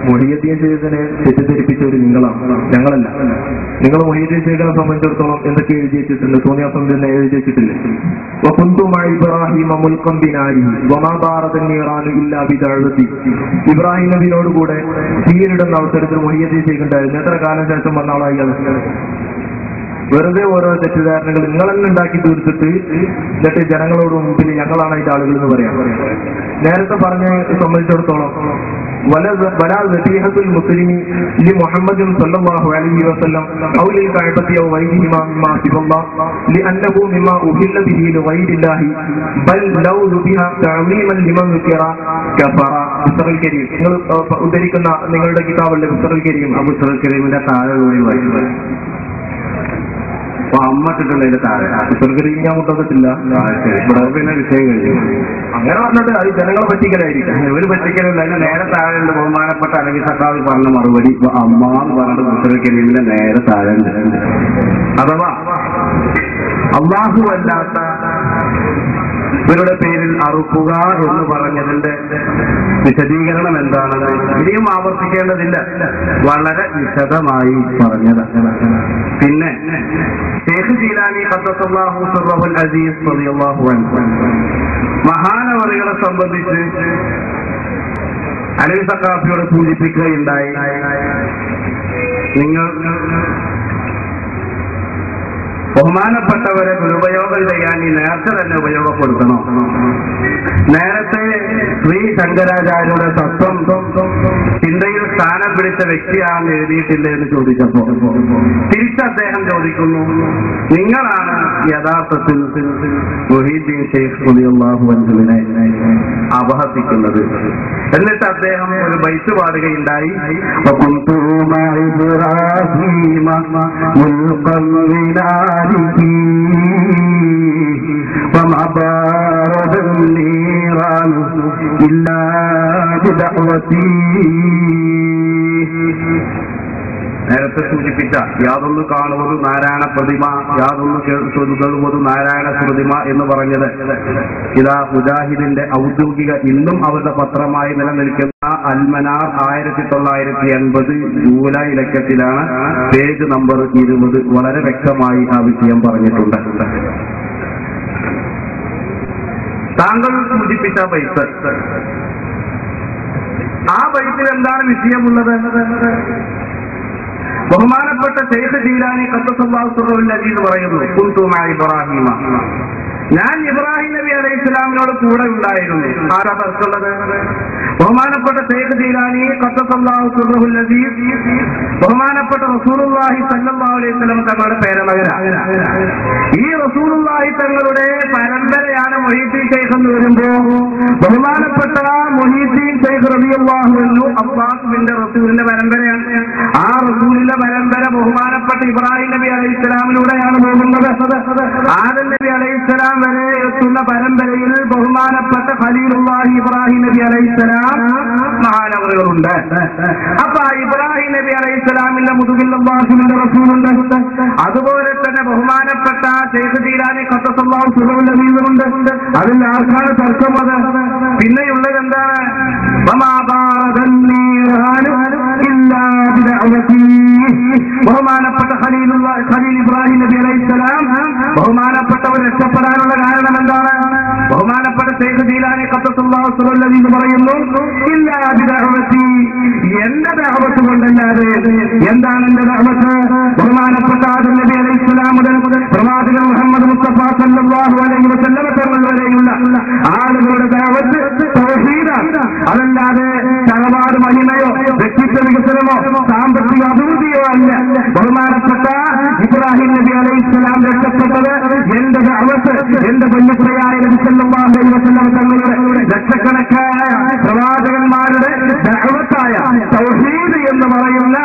മൊഹിയദ്ദീൻ ചെയ്തതിനെ തെറ്റിദ്ധരിപ്പിച്ച ഒരു നിങ്ങളാണ് ഞങ്ങളല്ല നിങ്ങൾ മൊഹിയദ്ദീൻ ചെയ്തതിനെ സംബന്ധിച്ചിടത്തോളം എന്തൊക്കെ എഴുതി വെച്ചിട്ടുണ്ട് തോന്നിയാസം തന്നെ എഴുതി വെച്ചിട്ടില്ലേ വകുന്തുമായി ഇബ്രാഹിം മുൽക്കം ബിനാരി വമാബാറതന്നീറാനു ഇല്ലാ ബിദഅവതി ഇബ്രാഹിം നബിയോടുകൂടെ തീരിടുന്ന അവസരത്തിൽ മൊഹിയദ്ദീൻ ചെയ്യുന്നുണ്ടായിരുന്നു എത്ര കാലം ശേഷം വന്ന ആളായി ഇയാൾ? വെറുതെ ഓരോ തെറ്റിദ്ധാരണകൾ നിങ്ങൾ തന്നെ ഉണ്ടാക്കി തീർത്തിട്ട് എന്നിട്ട് ജനങ്ങളോട് മുമ്പിൽ ഞങ്ങളാണ് അതിന്റെ ആളുകൾ എന്ന് പറയാം നേരത്തെ പറഞ്ഞ സംബന്ധിച്ചിടത്തോളം വല- വലാ വസീഹത്തുൽ മുസ്ലിമി ലി മുഹമ്മദിൻ സല്ലല്ലാഹു അലൈഹി വസല്ലം ഔ ലിൽ കഅബത്തി ഔ ഗൈരിഹിമാ മിമ്മാ സിവല്ലാഹ് ലിഅന്നഹു മിമ്മാ ഉഹില്ല ബിഹി ലിഗൈരില്ലാഹി ബൽ ലൗ റുബിഹ തഅമീമൻ ലിമൻ ذكر കഫറ ബുസ്തഖുൽ കരീം നിങ്ങൾ ഏഹ്, ഉദ്ധരിക്കുന്ന നിങ്ങളുടെ കിതാബല്ലേ ബുസ്തഖുൽ കരീം അബു സുഹൽ കരീമിന്റെ താഴെ കൂടി വായിച്ചു അപ്പൊ അമ്മ ഇട്ടിട്ടുള്ളതിന്റെ താഴെ ബുസ്തഖുൽ കരീം ഞാൻ കൊണ്ടുവന്നിട്ടില്ല ആ, ശരി. ഇവിടെ പിന്നെ വിഷയം കഴിഞ്ഞു അങ്ങനെ പറഞ്ഞിട്ട് അത് ജനങ്ങളെ പറ്റിക്കലായിരിക്കും ഒരു പറ്റിക്കലല്ല അതിന് നേരെ താഴെ ഉണ്ട് ബഹുമാനപ്പെട്ട അലവി സക്കാവി പറഞ്ഞ മറുപടി ഇപ്പൊ അമ്മ എന്ന് പറഞ്ഞിട്ട് മുസ്ലിം കരീമിന്റെ നേരെ താഴെ ഉണ്ട് അഥവാ അള്ളാഹു അല്ലാത്ത ഇവരുടെ പേരിൽ അറുക്കുക എന്ന് പറഞ്ഞതിന്റെ വിശദീകരണം എന്താണെന്ന് ഇനിയും ആവർത്തിക്കേണ്ടതില്ല വളരെ വിശദമായി പറഞ്ഞത് പിന്നെ ഷേഖ് ജീലാനി ഖദ്ദസല്ലാഹു സിർറഹുൽ അസീസ് റളിയല്ലാഹു അൻഹു മഹാനവറികളെ സംബന്ധിച്ച് അലവി സക്കാഫിയോട് സൂചിപ്പിക്കുകയുണ്ടായി നിങ്ങൾ ബഹുമാനപ്പെട്ടവരെ ദുരുപയോഗം ചെയ്യാൻ ഈ നേരത്തെ തന്നെ ഉപയോഗപ്പെടുത്തണം നേരത്തെ ശ്രീ ശങ്കരാചാര്യരുടെ തത്വം ചിന്തയിൽ സ്ഥാനം പിടിച്ച വ്യക്തിയാണ് എഴുതിയിട്ടില്ല എന്ന് ചോദിച്ചപ്പോ തിരിച്ച് അദ്ദേഹം ചോദിക്കുന്നു നിങ്ങളാണ് യഥാർത്ഥത്തിൽ മൊഹീദ്ദീൻ ഷെയ്ഖ് റളിയല്ലാഹു അൻഹുവിനെ അപഹസിക്കുന്നത് എന്നിട്ട് അദ്ദേഹം ഒരു ബൈത്ത് പാടുകയുണ്ടായി وكنت مع إبراهيم ملقا بناره وما بارد النيران إلا بدعوتي നേരത്തെ സൂചിപ്പിച്ച യാതൊന്ന് കാണുவது നാരായണ പ്രതിമ യാതൊന്ന് കേൾക്കുന്നത് നാരായണ പ്രതിമ എന്ന് പറഞ്ഞത് ഇതാ മുജാഹിദിന്റെ ഔദ്യോഗിക ഇന്നും അവരുടെ പത്രമായി നിലനിൽക്കുന്ന അൽമനാർ ആയിരത്തി തൊള്ളായിരത്തി എൺപത് ജൂലൈ ലക്കത്തിലാണ് പേജ് നമ്പർ ഇരുപത് വളരെ വ്യക്തമായി ആ വിഷയം പറഞ്ഞിട്ടുണ്ട് താങ്കൾ സൂചിപ്പിച്ച പൈസ ആ പൈസയിൽ എന്താണ് വിഷയമുള്ളത് ബഹുമാനപ്പെട്ട ഷെയ്ഖ് ജീലാനി കത്തസല്ലാഹുൽ അജീദ് പറയുന്നു കുന്തുമ ഇബ്രാഹിമ ഞാൻ ഇബ്രാഹിം നബി അലൈഹി ഇസ്ലാമിനോട് കൂടെ ഉണ്ടായിരുന്നു ആരാ തർക്കമുള്ളത് ബഹുമാനപ്പെട്ട ഷെയ്ഖ് ജീലാനി കത്തസല്ലാഹുൽ അജീദ് ബഹുമാനപ്പെട്ട റസൂലുള്ളാഹി സല്ലല്ലാഹു അലൈഹി വസല്ലം തങ്ങളുടെ പേരമകനാണ് ഈ റസൂലുള്ളാഹി തങ്ങളുടെ പരമ്പരയാണ് മൊഹീദ്ദീൻ ഷെയ്ഖ് എന്ന് വരുമ്പോ ബഹുമാനപ്പെട്ട മൊഹീദ്ദീൻ ഷെയ്ഖ് റളിയല്ലാഹു അൻഹു അബ്ബാസിന്റെ റസൂലിന്റെ പരമ്പരയാണ് ആ റസൂലിന്റെ പരമ്പര ബഹുമാനപ്പെട്ട ഇബ്രാഹിം നബി അലൈഹി ഇസ്ലാമിലൂടെയാണ് പോകുന്നത് ആദം നബി അലൈഹി ഇസ്ലാം വരെ എത്തുന്ന പരമ്പരയിൽ ബഹുമാനപ്പെട്ട ഖലീലുള്ളാഹി ഇബ്രാഹിം നബി അലൈഹി ഇസ്ലാം മഹാനവറുകളുണ്ട് അപ്പൊ ആ ഇബ്രാഹിം നബി അലൈഹി ഇസ്ലാമിന്റെ മുതുകിൽ അള്ളാഹുവിന്റെ റസൂലുണ്ട് അതുപോലെ തന്നെ ബഹുമാനപ്പെട്ട ഷെയ്ഖ് ജീലാനി ഖത്തസല്ലാഹു സുറവുൽ നബീലുണ്ട് അതിൽ ആർക്കാണ് തർക്കമത് പിന്നെയുള്ളത് എന്താണ് വമാ ബാറദന്നീറാനു ഇല്ലാ ബിദഅവതി. ബഹുമാനപ്പെട്ട ഖലീലുള്ള ഖലീൽ ഇബ്രാഹിം നബി അലൈഹി സ്വലാം ബഹുമാനപ്പെട്ടവർ രക്ഷപ്പെടാനുള്ള കാരണം എന്താണ് ബഹുമാനപ്പെട്ട ഷെയ്ഖ് ജീലാനി ഖത്തസല്ലാഹു സുറവുൽ നബീൽ പറയുന്നു ഇല്ലാ ബിദഅവതി. എന്റെ ദഅവത്ത് കൊണ്ടല്ലാതെ എന്താണ് എന്റെ ദഅവത്ത് ബഹുമാനപ്പെട്ട ആദം നബി അലൈഹി സ്വലാം മുതൽ പ്രവാചകൻ മുഹമ്മദ് മുസ്തഫ സല്ലല്ലാഹു അലൈഹി വസല്ലമ തങ്ങൾ വരെയുള്ള ആളുകളുടെ ദഅവത്ത് തൗഹീദാണ് അതല്ലാതെ തലവാട് മഹിമയോ വ്യക്തിത്വ വികസനമോ സാമ്പത്തിക അഭിവൃദ്ധിയോ അല്ല ബഹുമാനപ്പെട്ട ഇബ്രാഹിം നബി അലൈഹി സ്വലാം രക്ഷപ്പെട്ടത് എന്റെ ദഅവത്ത് എന്റെ പൊന്നപ്പുറയായ നബി സല്ലല്ലാഹു അലൈഹി വസല്ലമ തങ്ങളുടെ ലക്ഷക്കണക്കായ പ്രവാചകന്മാരുടെ ദഅവത്തായ തൗഹീദ് എന്ന് പറയുന്ന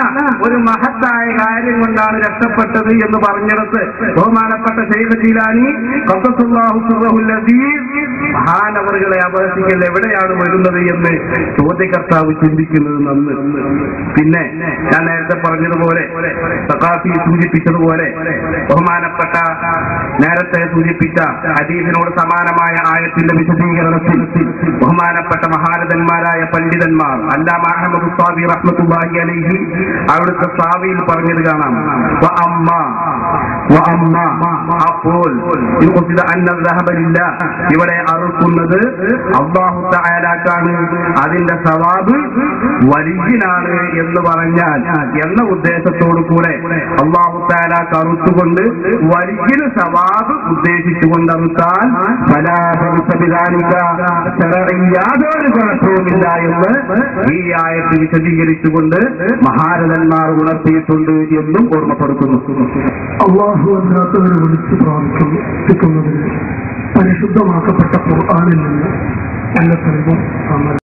ഒരു മഹത്തായ കാര്യം കൊണ്ടാണ് രക്ഷപ്പെട്ടത് എന്ന് പറഞ്ഞിടത്ത് ബഹുമാനപ്പെട്ട ഷെയ്ഖ് ജീലാനി ഖദ്ദസുല്ലാഹു സിർറഹുൽ അസീസ് മഹാനവറുകളെ അപഹസിക്കൽ എവിടെയാണ് വരുന്നത് എന്ന് ചോദ്യകർത്താവ് ചിന്തിക്കുന്നത് നന്ന് പിന്നെ ഞാൻ നേരത്തെ പറഞ്ഞതുപോലെ സഖാഫി സൂചിപ്പിച്ചതുപോലെ ബഹുമാനപ്പെട്ട നേരത്തെ സൂചിപ്പിച്ച ഹദീസിനോട് സമാനമായ ആയത്തിന്റെ വിശദീകരണത്തിൽ ബഹുമാനപ്പെട്ട മഹാരഥന്മാരായ പണ്ഡിതന്മാർ അല്ലാമ അഹമ്മദ് സ്വാബി റഹ്മത്തുള്ളാഹി അലൈഹി അവിടുത്തെ സാവിയിൽ പറഞ്ഞത് കാണാം വ അമ്മ വ അമ്മ അപ്പോൾ യുഖ്സിദ അന്ന ദഹബ ലില്ലാ ഇവിടെ അറുക്കുന്നത് അള്ളാഹു തആലാക്കാണ് അതിന്റെ സവാബ് വലിയനാണ് എന്ന് പറഞ്ഞാൽ എന്ന ഉദ്ദേശത്തോടു കൂടെ അള്ളാഹു താലാക്ക് അറുത്തുകൊണ്ട് വലിയന് സവാബ് ഉദ്ദേശിച്ചുകൊണ്ട് അറുത്താൽ യാതൊരു കുഴപ്പവുമില്ല എന്ന് ഈ ആയത്ത് വിശദീകരിച്ചുകൊണ്ട് മഹാരഥന്മാർ ഉണർത്തിയിട്ടുണ്ട് എന്നും ഓർമ്മപ്പെടുത്തുന്നു അള്ളാഹു അല്ലാത്തവരെ വിളിച്ചു പ്രാർത്ഥിക്കുന്നതിന് പരിശുദ്ധമാക്കപ്പെട്ട ഖുർആാനിൽ നിന്ന് നല്ല തെളിവും